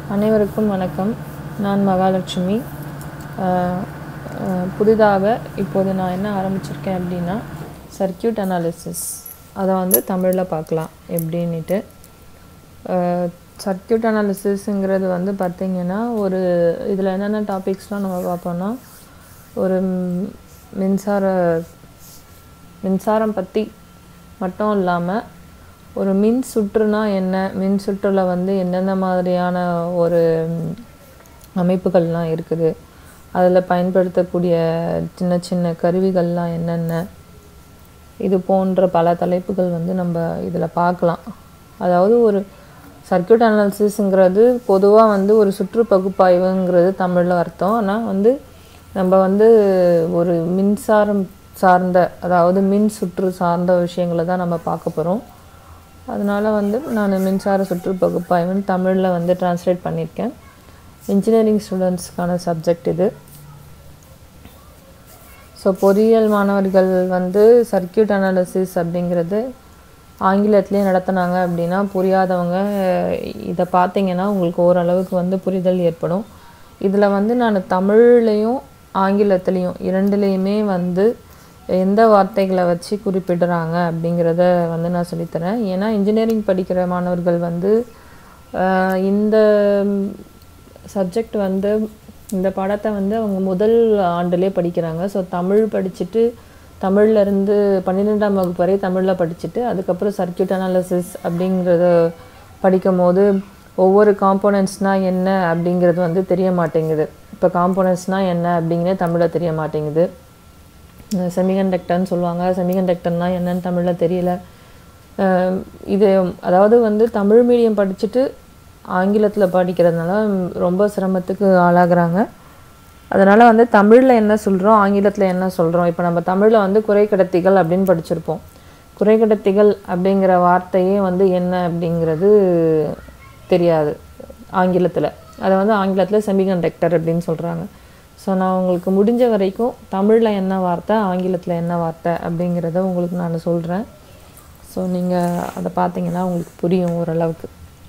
அனைவருக்கும் வணக்கம் நான் மகாலட்சுமி அஹ், அஹ், புதிதாக இப்போது நான் என்ன ஆரம்பிச்சிருக்கேன் அப்படின்னா சர்க்கியூட் அனாலிசிஸ் அதை வந்து தமிழில் பார்க்கலாம் எப்படின்னுட்டு சர்க்கியூட் அனாலிசிஸுங்கிறது வந்து பார்த்திங்கன்னா ஒரு இதில் என்னென்ன டாபிக்ஸ்லாம் நம்ம பார்ப்போம்னா ஒரு ம், மின்சார மின்சாரம் பற்றி மட்டும் இல்லாமல் ஒரு மின் சுற்றுனா என்ன மின் சுற்றுல வந்து என்னென்ன மாதிரியான ஒரு ம், அமைப்புகள்லாம் இருக்குது அதில் பயன்படுத்தக்கூடிய சின்ன சின்ன கருவிகள்லாம் என்னென்ன இது போன்ற பல தலைப்புகள் வந்து நம்ம இதில் பார்க்கலாம் அதாவது ஒரு சர்க்கியூட் அனாலிசிஸ்ங்கிறது பொதுவாக வந்து ஒரு சுற்று பகுப்பாய்வுங்கிறது தமிழில் அர்த்தம் ஆனால் வந்து நம்ம வந்து ஒரு மின்சாரம் சார்ந்த அதாவது மின் சுற்று சார்ந்த விஷயங்களை தான் நம்ம பார்க்க போகிறோம் அதனால் வந்து நான் மின்சார சுற்று பகுப்பாய்வுன்னு தமிழில் வந்து டிரான்ஸ்லேட் பண்ணியிருக்கேன் இன்ஜினியரிங் ஸ்டூடெண்ட்ஸ்க்கான சப்ஜெக்ட் இது ஸோ பொறியியல் மாணவர்கள் வந்து சர்க்கியூட் அனாலிசிஸ் அப்படிங்கிறது ஆங்கிலத்திலே நடத்துனாங்க அப்படின்னா புரியாதவங்க இதை பார்த்தீங்கன்னா உங்களுக்கு ஓரளவுக்கு வந்து புரிதல் ஏற்படும் இதில் வந்து நான் தமிழ்லையும் ஆங்கிலத்துலேயும் இரண்டுலேயுமே வந்து எந்த வார்த்தைகளை வச்சு குறிப்பிடுறாங்க அப்படிங்கிறத வந்து நான் சொல்லித்தரேன் ஏன்னா இன்ஜினியரிங் படிக்கிற மாணவர்கள் வந்து ஆஹ், இந்த சப்ஜெக்ட் வந்து இந்த பாடத்தை வந்து அவங்க முதல் ஆண்டுலேயே படிக்கிறாங்க ஸோ தமிழ் படிச்சுட்டு தமிழ்ல இருந்து பன்னிரெண்டாம் வகுப்பு வரை தமிழில் படிச்சுட்டு அதுக்கப்புறம் சர்க்கியூட் அனாலிசிஸ் அப்படிங்கிறத படிக்கும் போது ஒவ்வொரு காம்போனன்ட்ஸ்னால் என்ன அப்படிங்கிறது வந்து தெரிய மாட்டேங்குது இப்போ காம்போனன்ட்ஸ்னால் என்ன அப்படிங்கிறே தமிழில் தெரிய மாட்டேங்குது செமிகண்டக்டர்னு சொல்லுவாங்க செமிகண்டக்டர்னால் என்னன்னு தமிழில் தெரியல அஹ் இது அதாவது வந்து தமிழ் மீடியம் படிச்சுட்டு ஆங்கிலத்தில் படிக்கிறதுனால ரொம்ப சிரமத்துக்கு ஆளாகிறாங்க அதனால் வந்து தமிழில் என்ன சொல்கிறோம் ஆங்கிலத்தில் என்ன சொல்கிறோம் இப்போ நம்ம தமிழில் வந்து குறைக்கடத்திகள் அப்படின்னு படிச்சிருப்போம் குறைக்கடத்திகள் அப்படிங்கிற வார்த்தையே வந்து என்ன அப்படிங்கிறது தெரியாது ஆங்கிலத்தில் அதை வந்து ஆங்கிலத்தில் செமிகண்டக்டர் அப்படின்னு சொல்கிறாங்க ஸோ நான் உங்களுக்கு முடிஞ்ச வரைக்கும் தமிழில் என்ன வார்த்தை ஆங்கிலத்தில் என்ன வார்த்தை அப்படிங்கிறத உங்களுக்கு நான் சொல்கிறேன் ஸோ நீங்கள் அதை பார்த்தீங்கன்னா உங்களுக்கு புரியும் ஓரளவுக்கு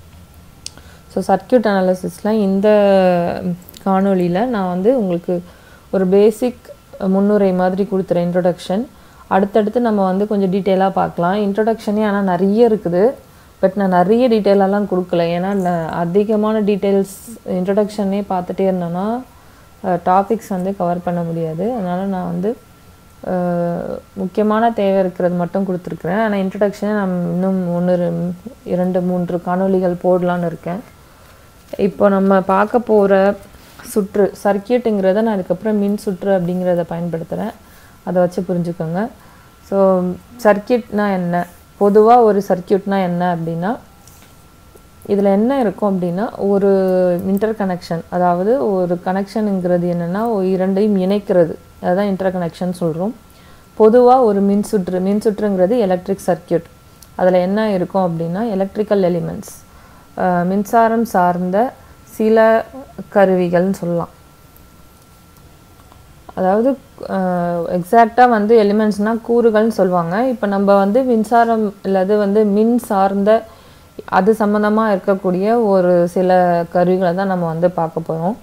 ஸோ சர்க்கியூட் அனாலிசிஸில் இந்த காணொளியில் நான் வந்து உங்களுக்கு ஒரு பேசிக் முன்னுரை மாதிரி கொடுத்துறேன் இன்ட்ரொடக்ஷன் அடுத்தடுத்து நம்ம வந்து கொஞ்சம் டீட்டெயிலாக பார்க்கலாம் இன்ட்ரொடக்ஷனே ஆனால் நிறைய இருக்குது பட் நான் நிறைய டீட்டெயிலெல்லாம் கொடுக்கல ஏன்னா நான் அதிகமான டீட்டெயில்ஸ் இன்ட்ரொடக்ஷனே பார்த்துட்டே இருந்தேன்னா டாபிக்ஸ் வந்து கவர் பண்ண முடியாது அதனால் நான் வந்து அஹ், முக்கியமான தேவை இருக்கிறது மட்டும் கொடுத்துருக்குறேன் ஆனால் இன்ட்ரடக்ஷனை நான் இன்னும் ஒன்று இரண்டு மூன்று காணொளிகள் போடலான்னு இருக்கேன் இப்போ நம்ம பார்க்க போகிற சுற்று சர்க்கியூட்டுங்கிறத நான் அதுக்கப்புறம் மின் சுற்று அப்படிங்கிறத பயன்படுத்துகிறேன் அதை வச்சு புரிஞ்சுக்கோங்க ஸோ சர்க்கியூட்னா என்ன பொதுவாக ஒரு சர்க்கியூட்னா என்ன அப்படின்னா இதில் என்ன இருக்கும் அப்படின்னா ஒரு இன்டர் கனெக்ஷன் அதாவது ஒரு கனெக்ஷனுங்கிறது என்னென்னா இரண்டையும் இணைக்கிறது அதுதான் இன்டர் கனெக்ஷன் சொல்கிறோம் பொதுவாக ஒரு மின்சுற்று மின்சுற்றுங்கிறது எலக்ட்ரிக் சர்க்கியூட் அதில் என்ன இருக்கும் அப்படின்னா எலக்ட்ரிக்கல் எலிமெண்ட்ஸ் மின்சாரம் சார்ந்த சில கருவிகள்னு சொல்லலாம் அதாவது எக்ஸாக்டாக வந்து எலிமெண்ட்ஸ்னால் கூறுகள்னு சொல்லுவாங்க இப்போ நம்ம வந்து மின்சாரம் அல்லது வந்து மின் சார்ந்த அது சம்மந்தமாக இருக்கக்கூடிய ஒரு சில கருவிகளை தான் நம்ம வந்து பார்க்க போகிறோம்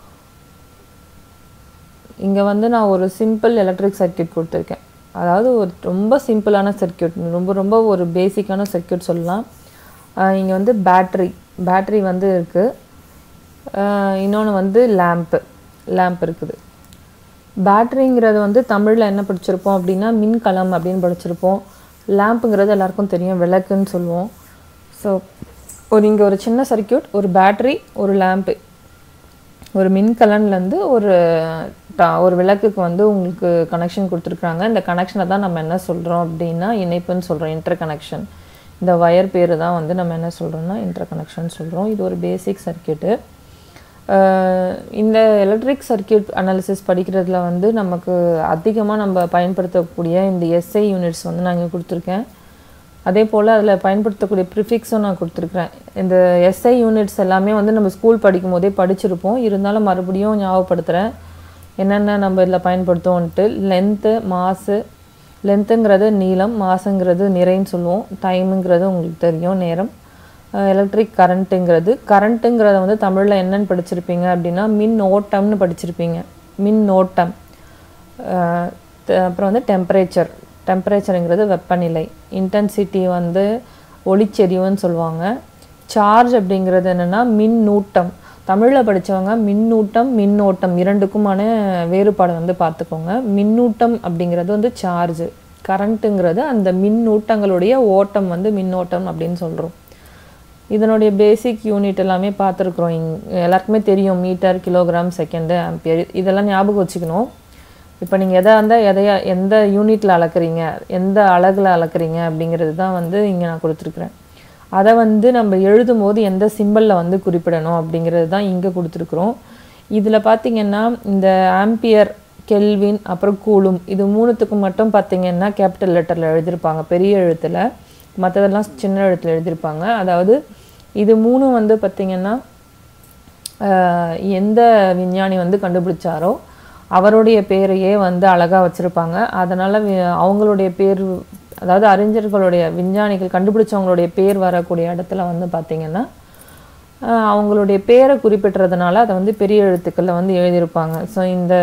இங்கே வந்து நான் ஒரு சிம்பிள் எலக்ட்ரிக் சர்க்கியூட் கொடுத்துருக்கேன் அதாவது ஒரு ரொம்ப சிம்பிளான சர்க்கியூட் ரொம்ப ரொம்ப ஒரு பேசிக்கான சர்க்கியூட் சொல்லலாம் இங்கே வந்து பேட்ரி பேட்ரி வந்து இருக்குது இன்னொன்று வந்து லேம்ப்பு லேம்ப் இருக்குது பேட்ரிங்கிறது வந்து தமிழில் என்ன படிச்சிருப்போம் அப்படின்னா மின்கலம் அப்படின்னு படிச்சிருப்போம் லேம்புங்கிறது எல்லாருக்கும் தெரியும் விளக்குன்னு சொல்லுவோம் ஸோ ஒரு இங்கே ஒரு சின்ன சர்க்கியூட் ஒரு பேட்ரி ஒரு லேம்ப்பு ஒரு மின்கலன்லேருந்து ஒரு ta- ஒரு விளக்குக்கு வந்து உங்களுக்கு கனெக்ஷன் கொடுத்துருக்குறாங்க இந்த கனெக்ஷனை தான் நம்ம என்ன சொல்கிறோம் அப்படின்னா இணைப்புன்னு சொல்கிறோம் இன்டர் கனெக்ஷன் இந்த வயர் பேர் தான் வந்து நம்ம என்ன சொல்கிறோம்னா இன்டர் கனெக்ஷன் சொல்கிறோம் இது ஒரு பேசிக் சர்க்கியூட்டு இந்த எலக்ட்ரிக் சர்க்கியூட் அனாலிசிஸ் படிக்கிறதுல வந்து நமக்கு அதிகமாக நம்ம பயன்படுத்தக்கூடிய இந்த எஸ்ஐ யூனிட்ஸ் வந்து நான் இங்கே கொடுத்துருக்கேன் அதே போல் அதில் பயன்படுத்தக்கூடிய ப்ரிஃபிக்ஸும் நான் கொடுத்துருக்குறேன் இந்த எஸ்ஐ யூனிட்ஸ் எல்லாமே வந்து நம்ம ஸ்கூல் படிக்கும் போதே படிச்சிருப்போம் இருந்தாலும் மறுபடியும் ஞாபகப்படுத்துகிறேன் என்னென்ன நம்ம இதில் பயன்படுத்துவோன்ட்டு லென்த்து மாசு லென்த்துங்கிறது நீளம் மாசுங்கிறது நிறைன்னு சொல்லுவோம் டைமுங்கிறது உங்களுக்கு தெரியும் நேரம் எலக்ட்ரிக் கரண்ட்டுங்கிறது கரண்ட்டுங்கிறத வந்து தமிழில் என்னன்னு படிச்சிருப்பீங்க அப்படின்னா மின் ஓட்டம்னு படிச்சிருப்பீங்க மின் ஓட்டம் அஹ் த- அப்புறம் வந்து டெம்பரேச்சர் டெம்பரேச்சருங்கிறது வெப்பநிலை இன்டென்சிட்டி வந்து ஒளிச்செறிவுன்னு சொல்லுவாங்க சார்ஜ் அப்படிங்கிறது என்னென்னா மின்னூட்டம் தமிழில் படிச்சவங்க மின்னூட்டம் மின்னோட்டம் இரண்டுக்குமான வேறுபாடு வந்து பார்த்துக்கோங்க மின்னூட்டம் அப்படிங்கிறது வந்து சார்ஜ் கரண்ட்டுங்கிறது அந்த மின்னூட்டங்களுடைய ஓட்டம் வந்து மின்னோட்டம் அப்படின்னு சொல்கிறோம் இதனுடைய பேசிக் யூனிட் எல்லாமே பார்த்துருக்குறோம் இங் எல்லாருக்குமே தெரியும் மீட்டர் கிலோகிராம் செகண்டு ஆம்பியர் இதெல்லாம் ஞாபகம் வச்சுக்கணும் இப்போ நீங்கள் எதாக இருந்தால் எதையா எந்த யூனிட்டில் அளக்குறீங்க எந்த அலகில் அளக்குறீங்க அப்படிங்கிறது தான் வந்து இங்கே நான் கொடுத்துருக்குறேன் அதை வந்து நம்ம எழுதும் போது எந்த சிம்பிளில் வந்து குறிப்பிடணும் அப்படிங்கிறது தான் இங்கே கொடுத்துருக்குறோம் இதில் பார்த்தீங்கன்னா இந்த ஆம்பியர் கெல்வின் அப்புறம் கூலும் இது மூணுத்துக்கு மட்டும் பார்த்தீங்கன்னா கேபிட்டல் லெட்டரில் எழுதியிருப்பாங்க பெரிய எழுத்தில் மற்றதெல்லாம் சின்ன எழுத்தில் எழுதியிருப்பாங்க அதாவது இது மூணும் வந்து பார்த்தீங்கன்னா ஆஹ், எந்த விஞ்ஞானி வந்து கண்டுபிடிச்சாரோ அவருடைய பேரையே வந்து அழகாக வச்சுருப்பாங்க அதனால் அவங்களுடைய பேர் அதாவது அறிஞர்களுடைய விஞ்ஞானிகள் கண்டுபிடிச்சவங்களுடைய பேர் வரக்கூடிய இடத்துல வந்து பார்த்திங்கன்னா ஆஹ், அவங்களுடைய பேரை குறிப்பிட்டுறதுனால அதை வந்து பெரிய எழுத்துக்களில் வந்து எழுதியிருப்பாங்க ஸோ இந்த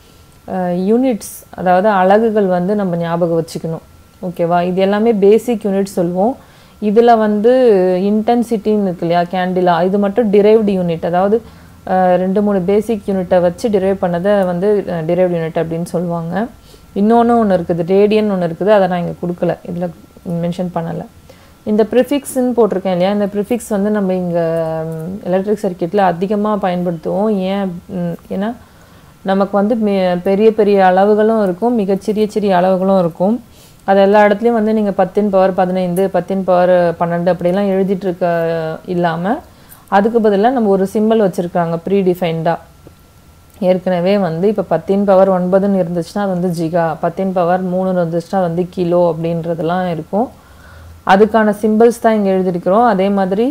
யூனிட்ஸ் அதாவது அலகுகள் வந்து நம்ம ஞாபகம் வச்சுக்கணும் ஓகேவா இது எல்லாமே பேசிக் யூனிட் சொல்லுவோம் இதில் வந்து இன்டென்சிட்டின்னு இருக்கு இல்லையா கேண்டிலா இது மட்டும் டிரைவ்டு யூனிட் அதாவது அஹ், ரெண்டு மூணு பேசிக் யூனிட்டை வச்சு டிரைவ் பண்ணதை வந்து டிரைவ்டு யூனிட் அப்படின்னு சொல்லுவாங்க இன்னொன்று ஒன்று இருக்குது ரேடியன் ஒன்று இருக்குது அதை நான் இங்கே கொடுக்கல இதில் மென்ஷன் பண்ணலை இந்த ப்ரிஃபிக்ஸ்ன்னு போட்டிருக்கேன் இல்லையா இந்த ப்ரிஃபிக்ஸ் வந்து நம்ம இங்கே எலக்ட்ரிக் சர்க்கியூட்டில் அதிகமாக பயன்படுத்துவோம் ஏன் ம், ஏன்னா நமக்கு வந்து மி- பெரிய பெரிய அளவுகளும் இருக்கும் மிகச்சிறிய சிறிய அளவுகளும் இருக்கும் அது எல்லா இடத்துலையும் வந்து நீங்கள் பத்தின் பவர் பதினைந்து பத்தின் பவர் பன்னெண்டு அப்படிலாம் எழுதிட்டு இருக்க இல்லாமல் அதுக்கு பதிலாக நம்ம ஒரு சிம்பிள் வச்சுருக்காங்க ப்ரீ டிஃபைன்டாக ஏற்கனவே வந்து இப்போ பத்தின் பவர் ஒன்பதுன்னு இருந்துச்சுன்னா அது வந்து ஜிகா பத்தின் பவர் மூணுன்னு இருந்துச்சுன்னா அது வந்து கிலோ அப்படின்றதெல்லாம் இருக்கும் அதுக்கான சிம்பிள்ஸ் தான் இங்கே எழுதியிருக்கிறோம் அதே மாதிரி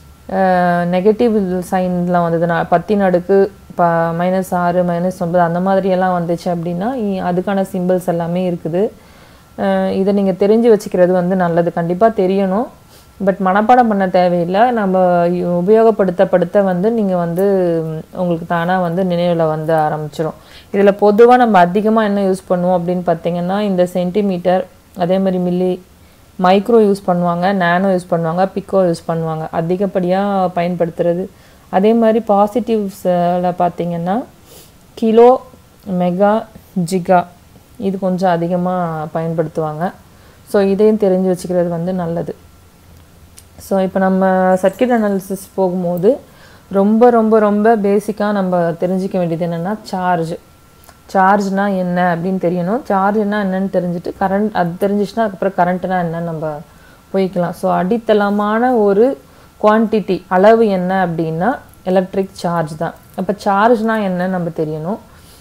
நெகட்டிவ் சைன்லாம் வந்ததுன்னா பத்தின் அடுக்கு ப மைனஸ் ஆறு மைனஸ் ஒன்பது அந்த மாதிரியெல்லாம் வந்துச்சு அப்படின்னா இ- அதுக்கான சிம்பிள்ஸ் எல்லாமே இருக்குது அஹ் இதை நீங்கள் தெரிஞ்சு வச்சுக்கிறது வந்து நல்லது கண்டிப்பாக தெரியணும் பட் மனப்பாடம் பண்ண தேவையில்லை நம்ம யு- உபயோகப்படுத்தப்படுத்த வந்து நீங்கள் வந்து ம், உங்களுக்கு தானாக வந்து நினைவில் வந்து ஆரம்பிச்சிடும் இதில் பொதுவாக நம்ம அதிகமாக என்ன யூஸ் பண்ணுவோம் அப்படின்னு பார்த்தீங்கன்னா இந்த சென்டிமீட்டர் அதே மாதிரி மில்லி மைக்ரோ யூஸ் பண்ணுவாங்க நானோ யூஸ் பண்ணுவாங்க பிக்கோ யூஸ் பண்ணுவாங்க அதிகப்படியாக பயன்படுத்துறது அதே மாதிரி பாசிட்டிவ்ஸில் பார்த்தீங்கன்னா கிலோ மெகா ஜிகா இது கொஞ்சம் அதிகமாக பயன்படுத்துவாங்க ஸோ இதையும் தெரிஞ்சு வச்சுக்கிறது வந்து நல்லது ஸோ இப்போ நம்ம சர்க்கியூட் அனாலிசிஸ் போகும்போது ரொம்ப ரொம்ப ரொம்ப பேசிக்காக நம்ம தெரிஞ்சிக்க வேண்டியது என்னென்னா சார்ஜ் சார்ஜ்னா என்ன அப்படின்னு தெரியணும் சார்ஜ்னா என்னன்னு தெரிஞ்சுட்டு கரண்ட் அது தெரிஞ்சிச்சுன்னா அதுக்கப்புறம் கரண்ட்னா என்னன்னு நம்ம போய்க்கலாம் ஸோ அடித்தளமான ஒரு குவான்டிட்டி அளவு என்ன அப்படின்னா எலக்ட்ரிக் சார்ஜ் தான் அப்போ சார்ஜ்னா என்னன்னு நம்ம தெரியணும்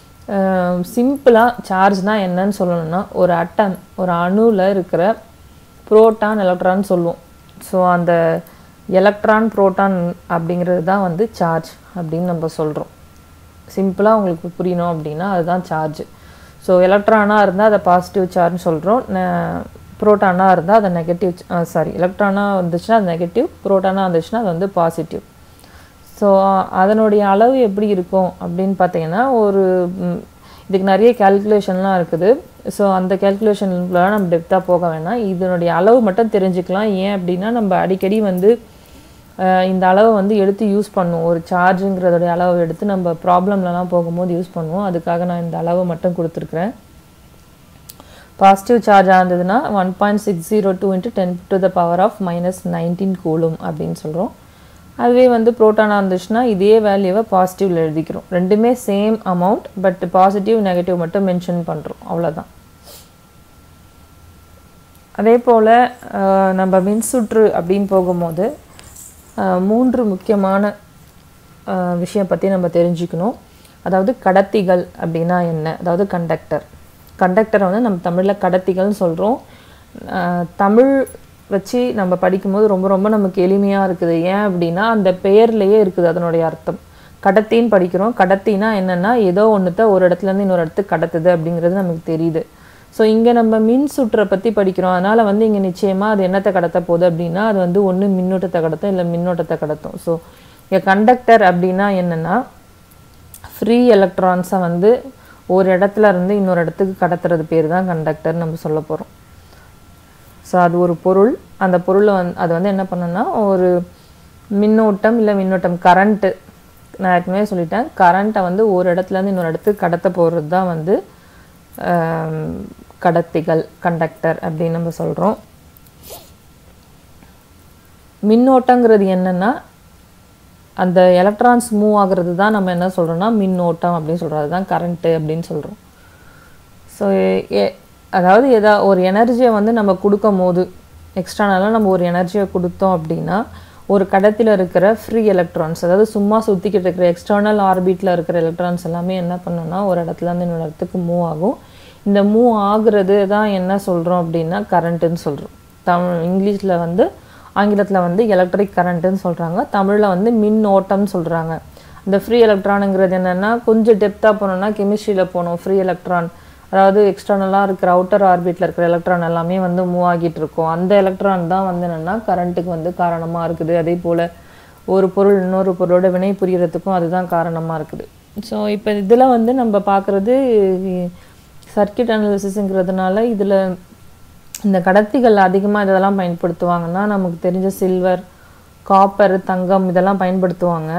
சிம்பிளாக சார்ஜ்னா என்னன்னு சொல்லணும்னா ஒரு அட்டம் ஒரு அணுவில் இருக்கிற புரோட்டான் எலக்ட்ரான் சொல்லுவோம் ஸோ அந்த எலக்ட்ரான் புரோட்டான் அப்படிங்கிறது தான் வந்து சார்ஜ் அப்படின்னு நம்ம சொல்கிறோம் சிம்பிளாக உங்களுக்கு புரியணும் அப்படின்னா அதுதான் சார்ஜ் ஸோ எலக்ட்ரானாக இருந்தால் அதை பாசிட்டிவ் சார்ஜ்னு சொல்கிறோம் புரோட்டானாக இருந்தால் அதை நெகட்டிவ் சாரி எலக்ட்ரானாக வந்துச்சுன்னா அது நெகட்டிவ் புரோட்டானாக வந்துச்சுன்னா அது வந்து பாசிட்டிவ் ஸோ அதனுடைய அளவு எப்படி இருக்கும் அப்படின்னு பார்த்தீங்கன்னா ஒரு ம், இதுக்கு நிறைய கேல்குலேஷன்லாம் இருக்குது ஸோ அந்த கேல்குலேஷன்லாம் நம்ம டெப்த்தாக போக வேணாம் இதனுடைய அளவு மட்டும் தெரிஞ்சுக்கலாம் ஏன் அப்படின்னா நம்ம அடிக்கடி வந்து அஹ், இந்த அளவை வந்து எடுத்து யூஸ் பண்ணுவோம் ஒரு சார்ஜுங்கிறதோடைய அளவை எடுத்து நம்ம ப்ராப்ளம்லலாம் போகும்போது யூஸ் பண்ணுவோம் அதுக்காக நான் இந்த அளவை மட்டும் கொடுத்துருக்குறேன் பாசிட்டிவ் சார்ஜாக இருந்ததுன்னா one point six zero two into ten to the power of minus nineteen coulomb அப்படின்னு சொல்கிறோம் அதுவே வந்து ப்ரோட்டானாக இருந்துச்சுன்னா இதே வேல்யூவை பாசிட்டிவில் எழுதிக்கிறோம் ரெண்டுமே same amount but positive negative மட்டும் மென்ஷன் பண்ணுறோம் அவ்வளோதான் அதே போல் நம்ம மின்சுற்று அப்படின்னு போகும்போது அஹ், மூன்று முக்கியமான அஹ், விஷயம் பற்றி நம்ம தெரிஞ்சுக்கணும் அதாவது கடத்திகள் அப்படின்னா என்ன அதாவது கண்டக்டர் கண்டக்டரை வந்து நம்ம தமிழில் கடத்திகள்னு சொல்கிறோம் தமிழ் வச்சு நம்ம படிக்கும்போது ரொம்ப ரொம்ப நமக்கு எளிமையாக இருக்குது ஏன் அப்படின்னா அந்த பெயர்லேயே இருக்குது அதனுடைய அர்த்தம் கடத்தின்னு படிக்கிறோம் கடத்தினா என்னென்னா ஏதோ ஒன்றுத்த ஒரு இடத்துலேருந்து இன்னொரு இடத்துக்கு கடத்துது அப்படிங்கிறது நமக்கு தெரியுது ஸோ இங்கே நம்ம மின் சுற்றை பற்றி படிக்கிறோம் அதனால் வந்து இங்கே நிச்சயமாக அது என்னத்தை கடத்த போகுது அப்படின்னா அது வந்து ஒன்று மின்னோட்டத்தை கடத்தும் இல்லை மின்னோட்டத்தை கடத்தும் ஸோ இங்கே கண்டக்டர் அப்படின்னா என்னென்னா ஃப்ரீ எலக்ட்ரான்ஸை வந்து ஒரு இடத்துல இருந்து இன்னொரு இடத்துக்கு கடத்துறது பேர் தான் கண்டக்டர் நம்ம சொல்ல போகிறோம் ஸோ அது ஒரு பொருள் அந்த பொருளை வந்து அது வந்து என்ன பண்ணுன்னா ஒரு மின்னோட்டம் இல்லை மின்னோட்டம் கரண்ட்டு நான் ஏற்கனவே சொல்லிட்டேன் கரண்ட்டை வந்து ஒரு இடத்துலேருந்து இன்னொரு இடத்துக்கு கடத்த போகிறது தான் வந்து ஆம், கடத்திகள் கண்டக்டர் அப்படின்னு நம்ம சொல்கிறோம் மின்னோட்டங்கிறது என்னன்னா அந்த எலக்ட்ரான்ஸ் மூவ் ஆகுறது தான் நம்ம என்ன சொல்கிறோம்னா மின்னோட்டம் அப்படின்னு சொல்கிறோம் அதுதான் கரண்ட்டு அப்படின்னு சொல்கிறோம் ஸோ அதாவது எதா ஒரு எனர்ஜியை வந்து நம்ம கொடுக்கும் போது எக்ஸ்டர்னலாக நம்ம ஒரு எனர்ஜியை கொடுத்தோம் அப்படின்னா ஒரு கடத்தில் இருக்கிற ஃப்ரீ எலக்ட்ரான்ஸ் அதாவது சும்மா சுற்றிக்கிட்டு இருக்கிற எக்ஸ்டர்னல் ஆர்பிட்டில் இருக்கிற எலக்ட்ரான்ஸ் எல்லாமே என்ன பண்ணுன்னா ஒரு இடத்துல இருந்து இன்னொரு இடத்துக்கு மூவ் ஆகும் இந்த மூவ் ஆகுறது தான் என்ன சொல்கிறோம் அப்படின்னா கரண்ட்டுன்னு சொல்கிறோம் தமிழ் இங்கிலீஷில் வந்து ஆங்கிலத்தில் வந்து எலக்ட்ரிக் கரண்ட்டுன்னு சொல்கிறாங்க தமிழில் வந்து மின் ஓட்டம்னு சொல்கிறாங்க இந்த ஃப்ரீ எலக்ட்ரானுங்கிறது என்னென்னா கொஞ்சம் டெப்த்தாக போனோம்னா கெமிஸ்ட்ரியில் போனோம் ஃப்ரீ எலக்ட்ரான் அதாவது எக்ஸ்டர்னலாக இருக்கிற அவுட்டர் ஆர்பிட்டில் இருக்கிற எலக்ட்ரான் எல்லாமே வந்து மூவ் ஆகிட்டு இருக்கும் அந்த எலக்ட்ரான் தான் வந்து என்னென்னா கரண்ட்டுக்கு வந்து காரணமாக இருக்குது அதே போல் ஒரு பொருள் இன்னொரு பொருளோட வினை புரியறதுக்கும் அதுதான் காரணமாக இருக்குது ஸோ இப்போ இதில் வந்து நம்ம பார்க்குறது சர்க்கியூட் அனாலிசிஸுங்கிறதுனால இதில் இந்த கடத்திகள் அதிகமாக இதெல்லாம் பயன்படுத்துவாங்கன்னா நமக்கு தெரிஞ்ச சில்வர் காப்பர் தங்கம் இதெல்லாம் பயன்படுத்துவாங்க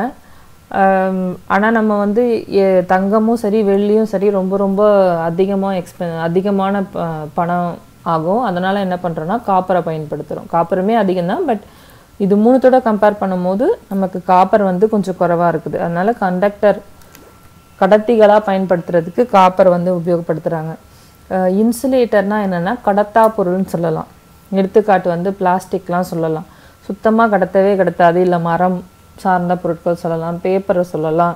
ஆனால் நம்ம வந்து எ- தங்கமும் சரி வெள்ளியும் சரி ரொம்ப ரொம்ப அதிகமாக எக்ஸ்பெ அதிகமான ப- பணம் ஆகும் அதனால் என்ன பண்ணுறோன்னா காப்பரை பயன்படுத்துகிறோம் காப்பருமே அதிகம் தான் பட் இது மூணுத்தோட கம்பேர் பண்ணும்போது நமக்கு காப்பர் வந்து கொஞ்சம் குறைவாக இருக்குது அதனால கண்டக்டர் கடத்திகளாக பயன்படுத்துறதுக்கு காப்பர் வந்து உபயோகப்படுத்துகிறாங்க இன்சுலேட்டர்னா என்னென்னா கடத்தா பொருள்னு சொல்லலாம் எடுத்துக்காட்டு வந்து பிளாஸ்டிக்லாம் சொல்லலாம் சுத்தமாக கடத்தவே கடத்தாது இல்லை மரம் சார்ந்த பொருட்கள் சொல்லலாம் பேப்பரை சொல்லலாம்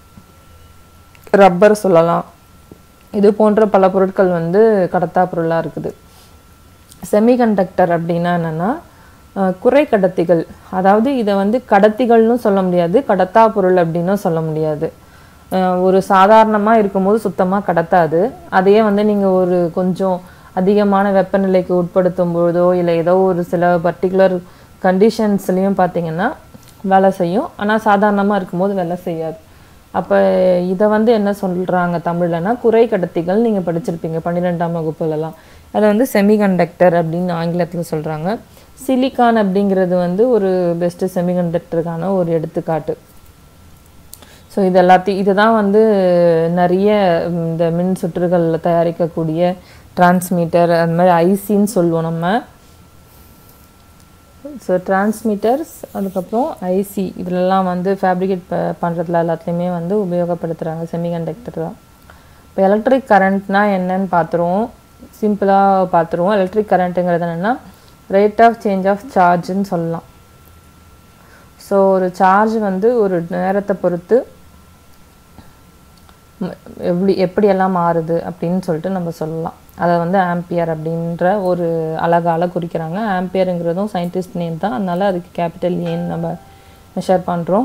ரப்பர் சொல்லலாம் இது போன்ற பல பொருட்கள் வந்து கடத்தா பொருளாக இருக்குது செமிகண்டக்டர் அப்படின்னா என்னென்னா குறை கடத்திகள் அதாவது இதை வந்து கடத்திகள்னு சொல்ல முடியாது கடத்தா பொருள் அப்படின்னும் சொல்ல முடியாது அஹ் ஒரு சாதாரணமாக இருக்கும்போது சுத்தமாக கடத்தாது அதையே வந்து நீங்கள் ஒரு கொஞ்சம் அதிகமான வெப்பநிலைக்கு உட்படுத்தும் பொழுதோ இல்லை ஏதோ ஒரு சில பர்டிகுலர் கண்டிஷன்ஸ்லேயும் பார்த்தீங்கன்னா வேலை செய்யும் ஆனால் சாதாரணமாக இருக்கும்போது வேலை செய்யாது அப்போ இதை வந்து என்ன சொல்கிறாங்க தமிழ்லனா குறை கடத்திகள் நீங்கள் படிச்சிருப்பீங்க பன்னிரெண்டாம் வகுப்புலலாம் அதை வந்து செமிகண்டக்டர் அப்படின்னு ஆங்கிலத்தில் சொல்கிறாங்க சிலிக்கான் அப்படிங்கிறது வந்து ஒரு பெஸ்ட்டு செமிகண்டக்டருக்கான ஒரு எடுத்துக்காட்டு ஸோ இது எல்லாத்தையும் இதுதான் வந்து நிறைய ம், இந்த மின் சுற்றுகளில் தயாரிக்கக்கூடிய டிரான்ஸ்மீட்டர் அந்த மாதிரி ஐசின்னு சொல்லுவோம் நம்ம ஸோ டிரான்ஸ்மிட்டர்ஸ் அதுக்கப்புறம் ஐசி இதிலெல்லாம் வந்து ஃபேப்ரிகேட் ப பண்ணுறதுல எல்லாத்துலேயுமே வந்து உபயோகப்படுத்துகிறாங்க செமிகண்டக்டர் தான் இப்போ எலக்ட்ரிக் கரண்ட்னா என்னன்னு பார்த்துருவோம் சிம்பிளாக பார்த்துருவோம் எலக்ட்ரிக் கரண்ட்டுங்கிறது என்னென்னா ரேட் ஆஃப் சேஞ்ச் ஆஃப் சார்ஜ்னு சொல்லலாம் ஸோ ஒரு சார்ஜ் வந்து ஒரு நேரத்தை பொறுத்து ம், எப்படி எப்படியெல்லாம் மாறுது அப்படின்னு சொல்லிட்டு நம்ம சொல்லலாம் அதை வந்து ஆம்பியர் அப்படின்ற ஒரு அழகால குறிக்கிறாங்க ஆம்பியருங்கிறதும் சயின்டிஸ்ட் நேம் தான் அதனால அதுக்கு கேபிட்டல் ஏன்னு நம்ம மெஷர் பண்ணுறோம்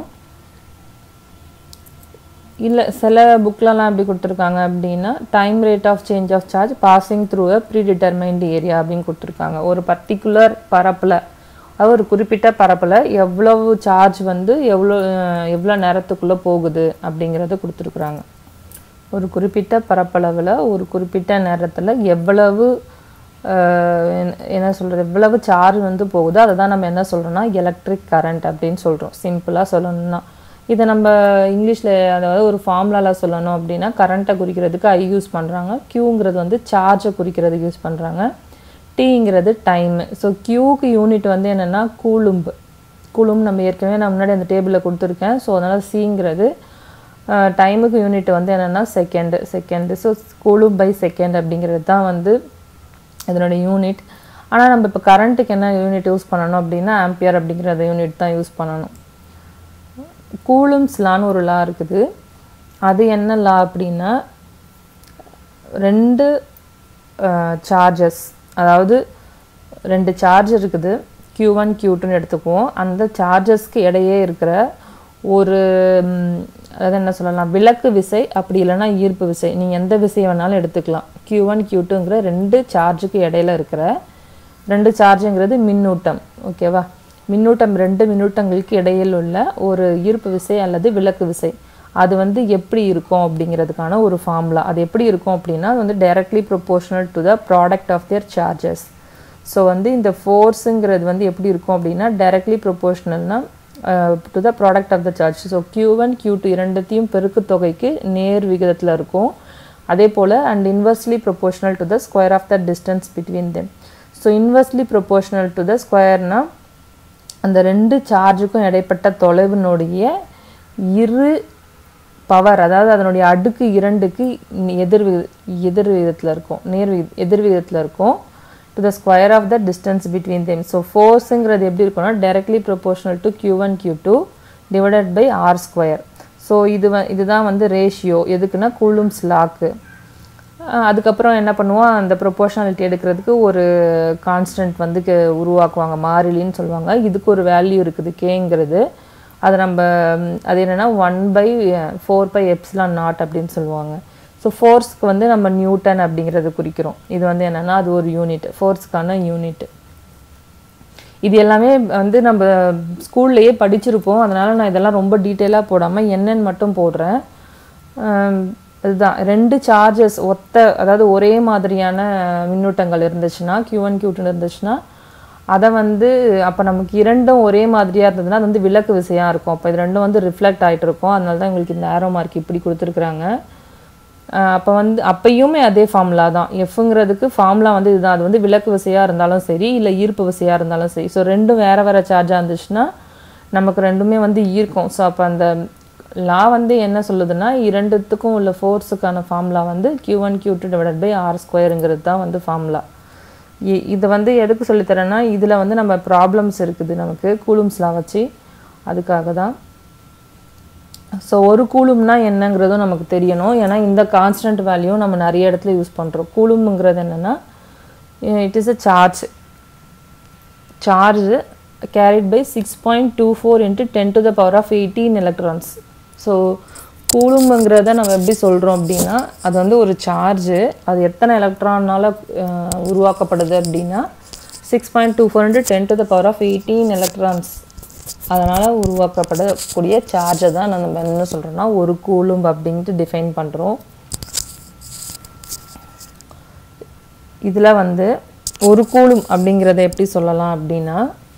இல்லை சில புக்லலாம் எப்படி கொடுத்துருக்காங்க அப்படின்னா time rate of change of charge passing through a predetermined area அப்படின்னு கொடுத்துருக்காங்க ஒரு பர்டிகுலர் பரப்பில் அதாவது ஒரு குறிப்பிட்ட பரப்பில் எவ்வளவு சார்ஜ் வந்து எவ்வளோ அஹ், எவ்வளோ நேரத்துக்குள்ளே போகுது அப்படிங்கிறத கொடுத்துருக்குறாங்க ஒரு குறிப்பிட்ட பரப்பளவில் ஒரு குறிப்பிட்ட நேரத்தில் எவ்வளவு அஹ், என்ன- என்ன சொல்கிறது எவ்வளவு சார்ஜ் வந்து போகுதோ அதை தான் நம்ம என்ன சொல்கிறோம்னா எலக்ட்ரிக் கரண்ட் அப்படின்னு சொல்கிறோம் சிம்பிளாக சொல்லணும்னா இதை நம்ம இங்கிலீஷில் அதாவது ஒரு ஃபார்முலாவில் சொல்லணும் அப்படின்னா கரண்ட்டை குறிக்கிறதுக்கு ஐ யூஸ் பண்ணுறாங்க க்யூங்கிறது வந்து சார்ஜை குறிக்கிறதுக்கு யூஸ் பண்ணுறாங்க டீங்கிறது டைம் ஸோ க்யூக்கு யூனிட் வந்து என்னென்னா கூலும்பு கூலும் நம்ம ஏற்கனவே நான் முன்னாடி அந்த டேபிளில் கொடுத்துருக்கேன் ஸோ அதனால் சிங்கிறது டைமுக்கு யூனிட் வந்து என்னென்னா second second so coulomb by second அப்படிங்கிறது தான் வந்து இதனோட யூனிட் ஆனால் நம்ம இப்போ கரண்ட்டுக்கு என்ன யூனிட் யூஸ் பண்ணணும் அப்படின்னா ஆம்பியர் அப்படிங்கிற யூனிட் தான் யூஸ் பண்ணணும் கூலும்ஸ் லான்னு ஒரு லா இருக்குது அது என்ன லா அப்படின்னா ரெண்டு சார்ஜஸ் அதாவது ரெண்டு சார்ஜ் இருக்குது Q1 ஒன் க்யூ டூன்னு எடுத்துக்குவோம் அந்த சார்ஜஸ்க்கு இடையே இருக்கிற ஒரு ம், அதாவது என்ன சொல்லலாம் விளக்கு விசை அப்படி இல்லைன்னா ஈர்ப்பு விசை நீங்கள் எந்த விசையை வேணாலும் எடுத்துக்கலாம் Q1 ஒன் க்யூ டூங்கிற ரெண்டு சார்ஜுக்கு இடையில இருக்கிற ரெண்டு சார்ஜுங்கிறது மின்னூட்டம் ஓகேவா மின்னூட்டம் ரெண்டு மின்னூட்டங்களுக்கு இடையில் உள்ள ஒரு ஈர்ப்பு விசை அல்லது விளக்கு விசை அது வந்து எப்படி இருக்கும் அப்படிங்கிறதுக்கான ஒரு ஃபார்முலா அது எப்படி இருக்கும் அப்படின்னா அது வந்து directly proportional to the product of their charges so வந்து இந்த ஃபோர்ஸுங்கிறது வந்து எப்படி இருக்கும் அப்படின்னா டைரக்ட்லி ப்ரொபோர்ஷனல்னா to the product of the charge so q one q two இரண்டுத்தையும் பெருக்கு தொகைக்கு நேர் விகிதத்தில் இருக்கும் அதே போல் and inversely proportional to the square of the distance between them so inversely proportional to the ஸ்கொயர்னா அந்த ரெண்டு சார்ஜுக்கும் இடைப்பட்ட தொலைவினுடைய இரு பவர் அதாவது அதனுடைய அடுக்கு இரண்டுக்கு எதிர் விகித எதிர் விகிதத்தில் இருக்கும் நேர் விகித எதிர் விகிதத்தில் இருக்கும் to the square of the distance between them so ஃபோர்ஸுங்கிறது எப்படி இருக்கும்னா directly proportional to q one q two divided by r square so இது வ இதுதான் வந்து ரேஷியோ எதுக்குன்னா கூலும்ஸ் லாக்கு அதுக்கப்புறம் என்ன பண்ணுவோம் அந்த ப்ரொபோர்ஷனாலிட்டி எடுக்கிறதுக்கு ஒரு கான்ஸ்டன்ட் வந்து க- உருவாக்குவாங்க மாறிலின்னு சொல்லுவாங்க இதுக்கு ஒரு வேல்யூ இருக்குது கேங்கிறது அது நம்ம ம், அது என்னென்னா one by four pi epsilon naught அப்படின்னு சொல்லுவாங்க ஸோ ஃபோர்ஸ்க்கு வந்து நம்ம நியூட்டன் அப்படிங்கிறது குறிக்கிறோம் இது வந்து என்னென்னா அது ஒரு யூனிட் ஃபோர்ஸ்க்கான யூனிட் இது எல்லாமே வந்து நம்ம ஸ்கூல்லையே படிச்சிருப்போம் அதனால் நான் இதெல்லாம் ரொம்ப டீட்டெயிலாக போடாமல் என்னன்னு மட்டும் போடுறேன் ஆம், இதுதான் ரெண்டு சார்ஜஸ் ஒத்த அதாவது ஒரே மாதிரியான மின்னூட்டங்கள் இருந்துச்சுன்னா Q1 ஒன் Q2 இருந்துச்சுன்னா அதை வந்து அப்போ நமக்கு இரண்டும் ஒரே மாதிரியாக இருந்ததுன்னா அது வந்து விளக்கு விசையாக இருக்கும் அப்போ இது ரெண்டும் வந்து ரிஃப்ளெக்ட் ஆகிட்டு இருக்கும் அதனால தான் உங்களுக்கு இந்த ஆரோ மார்க் இப்படி கொடுத்துருக்குறாங்க அப்போ வந்து அப்பயுமே அதே ஃபார்முலா தான் எஃப்ங்கிறதுக்கு ஃபார்முலா வந்து இதுதான் அது வந்து விளக்கு விசையாக இருந்தாலும் சரி இல்லை ஈர்ப்பு விசையாக இருந்தாலும் சரி ஸோ ரெண்டும் வேறு வேறு சார்ஜாக இருந்துச்சுன்னா நமக்கு ரெண்டுமே வந்து ஈர்க்கும் ஸோ அப்போ அந்த லா வந்து என்ன சொல்லுதுன்னா இரண்டுத்துக்கும் உள்ள ஃபோர்ஸுக்கான ஃபார்முலா வந்து Q1 one q two divided by r ஸ்கொயருங்கிறது தான் வந்து ஃபார்முலா இதை வந்து எதுக்கு சொல்லித்தரேன்னா இதில் வந்து நம்ம ப்ராப்ளம்ஸ் இருக்குது நமக்கு கூலும்ஸ்லாம் வச்சு அதுக்காக தான் ஸோ ஒரு கூலும்னா என்னங்கிறதும் நமக்கு தெரியணும் ஏன்னா இந்த கான்ஸ்டன்ட் வேல்யூ நம்ம நிறைய இடத்துல யூஸ் பண்ணுறோம் கூலும்ங்கிறது என்னென்னா it is a charge charge carried by six point two four into ten to the power of eighteen electrons so கூலும்புங்கிறத நம்ம எப்படி சொல்கிறோம் அப்படின்னா அது வந்து ஒரு சார்ஜு அது எத்தனை எலக்ட்ரானால் உருவாக்கப்படுது அப்படின்னா six point two four into ten to the power of eighteen electrons அதனால் உருவாக்கப்படக்கூடிய சார்ஜை தான் நம்ம என்ன சொல்கிறோம்னா ஒரு கூலும்பு அப்படின்ட்டு டிஃபைன் பண்ணுறோம் இதில் வந்து ஒரு கூலும் அப்படிங்கிறத எப்படி சொல்லலாம் அப்படின்னா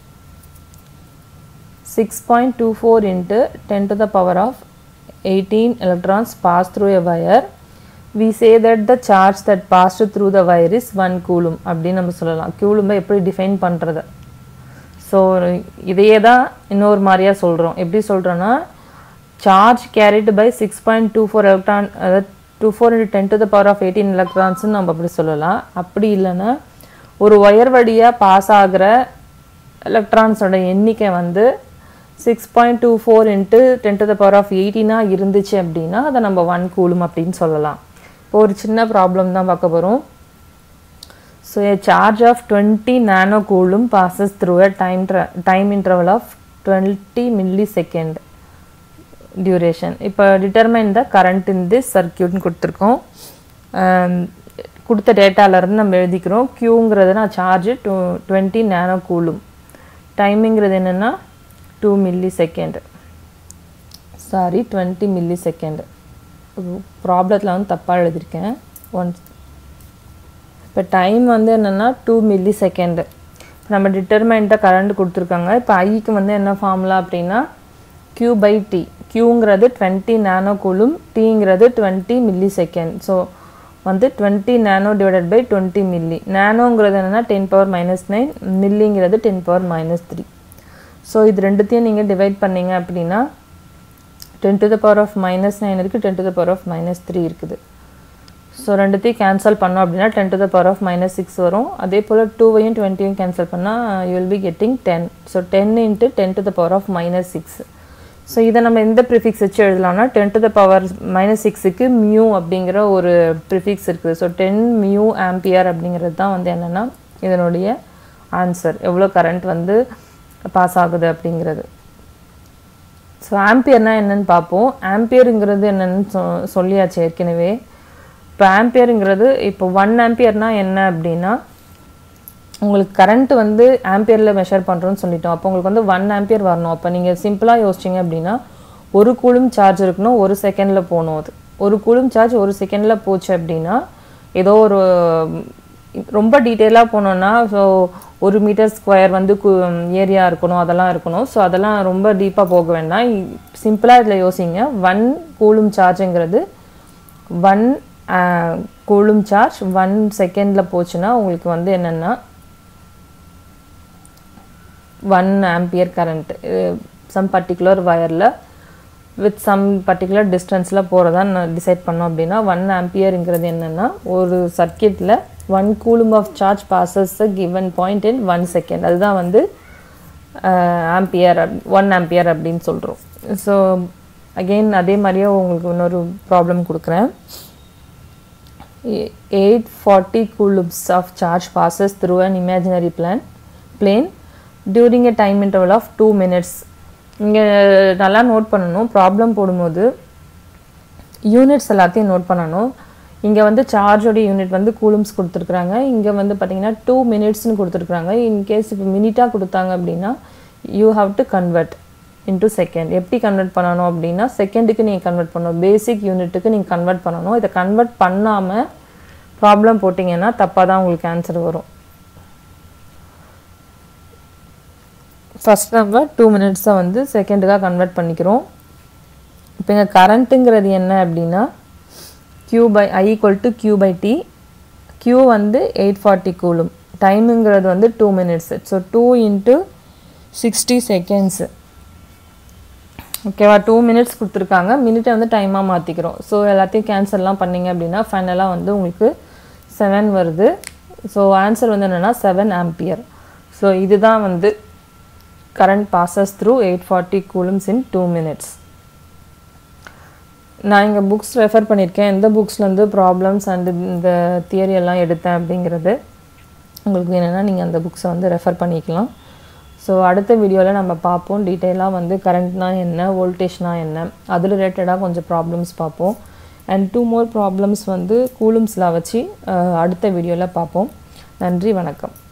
six point two four into ten to the power of eighteen electrons pass through a wire we say that the charge that passed through the wire is one coulomb அப்படின்னு நம்ம சொல்லலாம் கூலும்பை எப்படி டிஃபைன் பண்ணுறது so இதையே தான் இன்னொரு மாதிரியா சொல்கிறோம் எப்படி சொல்கிறோன்னா charge carried by six point two four electron அதாவது two four into ten to the power of eighteen எலக்ட்ரான்ஸ்னு நம்ம அப்படி சொல்லலாம் அப்படி இல்லைன்னா ஒரு ஒயர் வழியாக பாஸ் ஆகிற எலக்ட்ரான்ஸோட எண்ணிக்கை வந்து six point two four into ten to the power of எயிட்டீனாக இருந்துச்சு அப்படின்னா அதை நம்ம ஒன் கூலும் அப்படின்னு சொல்லலாம் இப்போ ஒரு சின்ன ப்ராப்ளம் தான் பார்க்க போகிறோம் So a charge of 20 nanocoulomb passes through a time tra- time interval of 20 millisecond duration. இப்போ determine the current in this circuit னு கொடுத்துருக்கோம் ஆம், கொடுத்த டேட்டாலேருந்து நம்ம எழுதிக்கிறோம் க்யூங்கிறது நான் charge two twenty nano coulomb டைமிங்கிறது என்னென்னா two millisecond sorry twenty millisecond ப்ராப்ளத்தில் வந்து தப்பாக எழுதியிருக்கேன் ஒன்ஸ் இப்போ டைம் வந்து என்னென்னா டூ மில்லி செகண்டு இப்போ நம்ம டிட்டர்மைண்ட்டாக கரண்ட் கொடுத்துருக்காங்க இப்போ ஐக்கு வந்து என்ன ஃபார்முலா அப்படின்னா க்யூ பை டி க்யூங்கிறது டுவெண்ட்டி நேனோ கூலும் டீங்கிறது டுவெண்ட்டி மில்லி செகண்ட் ஸோ வந்து twenty nano divided by twenty milli நேனோங்கிறது என்னென்னா டென் பவர் மைனஸ் நைன் மில்லிங்கிறது ten power minus three so இது ரெண்டுத்தையும் நீங்கள் டிவைட் பண்ணீங்க அப்படின்னா ten to the power of minus nine இருக்குது ten to the power of minus three இருக்குது ஸோ ரெண்டுத்தையும் கேன்சல் பண்ணோம் அப்படின்னா ten to the power of minus six வரும் அதே போல் டூவையும் டுவெண்ட்டியும் கேன்சல் பண்ணால் you will be getting ten so ten into ten to the power of minus six so இதை நம்ம எந்த ப்ரிஃபிக்ஸ் வச்சு எழுதலாம்னா ten to the power minus சிக்ஸுக்கு மியூ அப்படிங்கிற ஒரு ப்ரிஃபிக்ஸ் இருக்குது ஸோ டென் மியூ ஆம்பியர் அப்படிங்கிறது தான் வந்து என்னென்னா இதனுடைய ஆன்சர் எவ்வளோ கரண்ட் வந்து பாஸ் ஆகுது அப்படிங்கிறது ஸோ ஆம்பியர்னா என்னன்னு பார்ப்போம் ஆம்பியருங்கிறது என்னன்னு சொ சொல்லியாச்சு ஏற்கனவே இப்போ ஆம்பியருங்கிறது இப்போ ஒன் ஆம்பியர்னா என்ன அப்படின்னா உங்களுக்கு கரண்ட் வந்து ஆம்பியரில் மெஷர் பண்ணுறோன்னு சொல்லிட்டோம் அப்போ உங்களுக்கு வந்து ஒன் ஆம்பியர் வரணும் அப்போ நீங்கள் சிம்பிளாக யோசிச்சிங்க அப்படின்னா ஒரு கூலும் சார்ஜ் இருக்கணும் ஒரு செகண்டில் போகணும் அது ஒரு கூலும் சார்ஜ் ஒரு செகண்டில் போச்சு அப்படின்னா ஏதோ ஒரு ரொம்ப டீட்டெயிலாக போனோம்னா ஸோ ஒரு மீட்டர் ஸ்கொயர் வந்து ஏரியா இருக்கணும் அதெல்லாம் இருக்கணும் ஸோ அதெல்லாம் ரொம்ப டீப்பாக போக வேண்டாம் சிம்பிளாக இதில் யோசிங்க ஒன் கூலும் சார்ஜுங்கிறது ஒன் கூலும் சார்ஜ் ஒன் செகண்டில் போச்சுன்னா உங்களுக்கு வந்து என்னென்னா one ampere current some particular வயரில் வித் சம் பர்டிகுலர் டிஸ்டன்ஸில் போகிறதா நான் டிசைட் பண்ணோம் அப்படின்னா ஒன் ஆம்பியருங்கிறது என்னென்னா ஒரு சர்க்கியூட்டில் one coulomb of charge passes a given point in one second அதுதான் வந்து ஆம்பியர் ஒன் ஆம்பியர் அப்படின்னு சொல்கிறோம் ஸோ அகெயின் அதே மாதிரியே உங்களுக்கு இன்னொரு ப்ராப்ளம் கொடுக்குறேன் eight forty coulombs of charge passes through an imaginary plan plane during a time interval of two minutes இங்கே நல்லா நோட் பண்ணணும் ப்ராப்ளம் போடும்போது யூனிட்ஸ் எல்லாத்தையும் நோட் பண்ணணும் இங்கே வந்து சார்ஜோட யூனிட் வந்து கூலும்ஸ் கொடுத்துருக்குறாங்க இங்கே வந்து பார்த்தீங்கன்னா டூ மினிட்ஸ்னு கொடுத்துருக்குறாங்க இன்கேஸ் இப்போ மினிட்டாக கொடுத்தாங்க அப்படின்னா you have to convert into second எப்படி கன்வெர்ட் பண்ணணும் அப்படின்னா செகண்டுக்கு நீங்கள் கன்வெர்ட் பண்ணணும் பேசிக் யூனிட்டுக்கு நீங்கள் கன்வெர்ட் பண்ணணும் இதை கன்வெர்ட் பண்ணாமல் ப்ராப்ளம் போட்டிங்கன்னா தப்பாக தான் உங்களுக்கு ஆன்சர் வரும் ஃபஸ்ட் நம்ம டூ மினிட்ஸை வந்து செகண்டுக்காக கன்வெர்ட் பண்ணிக்கிறோம் இப்போ இங்கே கரண்ட்டுங்கிறது என்ன அப்படின்னா q by i equal to q by t q வந்து எயிட் ஃபார்ட்டி கூலும் டைமுங்கிறது வந்து two minutes so two into sixty seconds ஓகேவா டூ மினிட்ஸ் கொடுத்துருக்காங்க மினிட்டை வந்து டைமாக மாற்றிக்கிறோம் ஸோ எல்லாத்தையும் கேன்சல்லாம் பண்ணிங்க அப்படின்னா ஃபைனலாக வந்து உங்களுக்கு செவன் வருது ஸோ ஆன்சர் வந்து என்னென்னா செவன் ஆம்பியர் ஸோ இதுதான் வந்து current passes through eight forty coulombs in two minutes நான் இங்கே புக்ஸ் ரெஃபர் பண்ணியிருக்கேன் எந்த புக்ஸ்லேருந்து ப்ராப்ளம்ஸ் அண்டு இந்த தியரி எல்லாம் எடுத்தேன் அப்படிங்கிறது உங்களுக்கு வேணும்னா நீங்கள் அந்த புக்ஸை வந்து ரெஃபர் பண்ணிக்கலாம் ஸோ அடுத்த வீடியோவில் நம்ம பார்ப்போம் டீட்டெயிலாக வந்து கரண்ட்னா என்ன வோல்டேஜ்னா என்ன அது ரிலேட்டடாக கொஞ்சம் ப்ராப்ளம்ஸ் பார்ப்போம் அண்ட் டூ மோர் ப்ராப்ளம்ஸ் வந்து கூலும்ஸில் வச்சு அடுத்த வீடியோவில் பார்ப்போம் நன்றி வணக்கம்